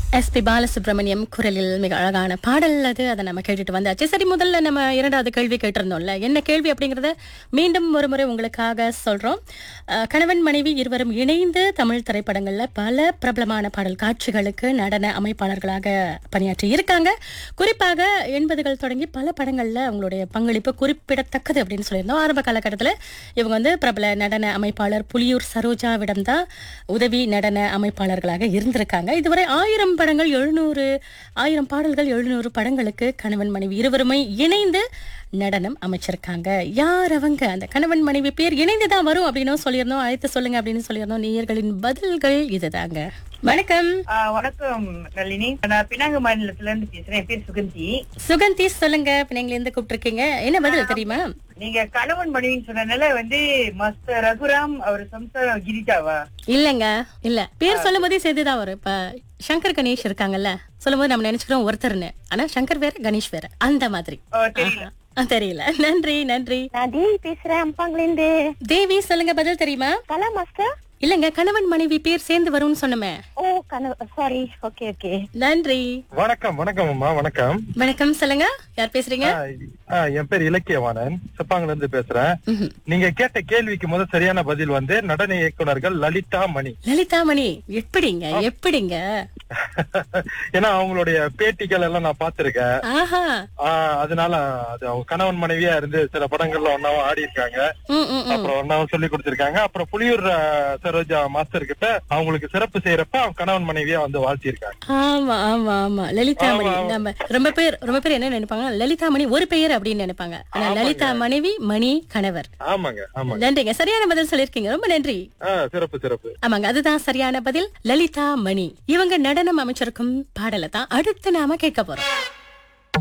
SP Balasubramaniam குரலில் மிக அழகான பாடல் அது அதை நம்ம கேட்டுட்டு வந்தாச்சு சரி முதல்ல நம்ம இரண்டாவது கேள்வி கேட்டிருந்தோம்ல என்ன கேள்வி அப்படிங்கறத மீண்டும் ஒரு முறை உங்களுக்காக சொல்றோம் அஹ், கணவன் மனைவி இருவரும் இணைந்து தமிழ் திரைப்படங்கள்ல பல பிரபலமான பாடல் காட்சிகளுக்கு நடன அமைப்பாளர்களாக பணியாற்றி இருக்காங்க குறிப்பாக எண்பதுகள் தொடங்கி பல படங்கள்ல அவங்களுடைய பங்களிப்பு குறிப்பிடத்தக்கது அப்படின்னு சொல்லியிருந்தோம் ஆரம்ப காலகட்டத்தில் இவங்க வந்து பிரபல நடன அமைப்பாளர் புலியூர் சரோஜாவிடம் தான் உதவி நடன அமைப்பாளர்களாக இருந்திருக்காங்க இதுவரை ஆயிரம் படங்கள் எழுநூறு ஆயிரம் பாடல்கள் எழுநூறு படங்களுக்கு கணவன் மனைவி இருவருமே இணைந்து நடனம் அமைச்சிருக்காங்க யார் அவங்க அந்த கணவன் மனைவி பேர் இணைந்து தான் வரும் அப்படின்னு சொல்லியிருந்தோம் அழைத்து சொல்லுங்க அப்படின்னு சொல்லியிருந்தோம் நேயர்களின் பதில்கள் இதுதாங்க வணக்கம் ஆ, வணக்கம் நளினி நான் பினாங்கு மாநிலத்துல இருந்து பேசுறேன் என் பேர் சுகந்தி சுகந்தி சொல்லுங்க பிள்ளைங்கள இருந்து கூப்பிட்டுருக்கீங்க என்ன பதில் தெரியுமா நீங்க கணவன் மனைவின்னு சொன்னனால வந்து மஸ்தர் ரகுராம் அவர் சம்சாரம் கிரிஜாவா இல்லங்க இல்ல பேர் சொல்லும் போதே சேர்த்துதான் வரும் இப்ப சங்கர் கணேஷ் இருக்காங்கல்ல சொல்லும் போது நம்ம நினைச்சுக்கிறோம் ஒருத்தர்னு ஆனா சங்கர் வேற கணேஷ் வேற அந்த மாதிரி ஓ, தெரியல ஆ, தெரியல நன்றி நன்றி நான் தேவி பேசுறேன் அம்பாங்கிலேருந்து தேவி சொல்லுங்க பதில் தெரியுமா கலா மாஸ்டர் இல்லங்க கணவன் மனைவி பேர் சேர்ந்து வரும்னு சொன்னமே ஓ கனவு சாரி ஓகே ஓகே நன்றி வணக்கம் வணக்கம் அம்மா வணக்கம் வணக்கம் சொல்லுங்க யார் பேசுறீங்க ஆ, ஆ, என் பேர் இலக்கியவாணன் செப்பாங்கல இருந்து பேசுறேன் ம்ஹும். நீங்க கேட்ட கேள்விக்கு முதல் சரியான பதில் வந்து நடன இயக்குனர்கள் லலிதா மணி லலிதாமணி எப்படிங்க எப்படிங்க ஏன்னா அவங்களுடைய பேட்டிகள் எல்லாம் நான் பார்த்திருக்கேன் ஆஹா ஆ, அதனால அது அவங்க கணவன் மனைவியா இருந்து சில படங்கள்ல ஒன்னாவும் ஆடி இருக்காங்க ம், ம், ம். அப்புறம் ஒன்னாவும் சொல்லி கொடுத்திருக்காங்க அப்புறம் புலியூர் ஆ, சரோஜா மாஸ்டர் கிட்ட அவங்களுக்கு சிறப்பு செய்யறப்ப அவங்க கணவன் மனைவியா வந்து வாழ்த்திருக்காங்க ஆமா ஆமா ஆமா லலிதாமணி ஆமா, ஆமா. நம்ம ரொம்ப பேர் ரொம்ப பேர் என்ன நினைப்பாங்க லலிதாமணி ஒரு பெயர் அப்படின்னு நினைப்பாங்க ஆனா ஆமாங்க. லலிதா மனைவி மணி கணவர் ஆமாங்க ஆமாங்க நன்றிங்க சரியான பதில் சொல்லிருக்கீங்க ரொம்ப நன்றி ஆ, சிறப்பு சிறப்பு ஆமாங்க அதுதான் சரியான பதில் லலிதா மணி இவங்க நடனம் அமைச்சிருக்கும் பாடலை தான் அடுத்து நாம கேட்க போறோம்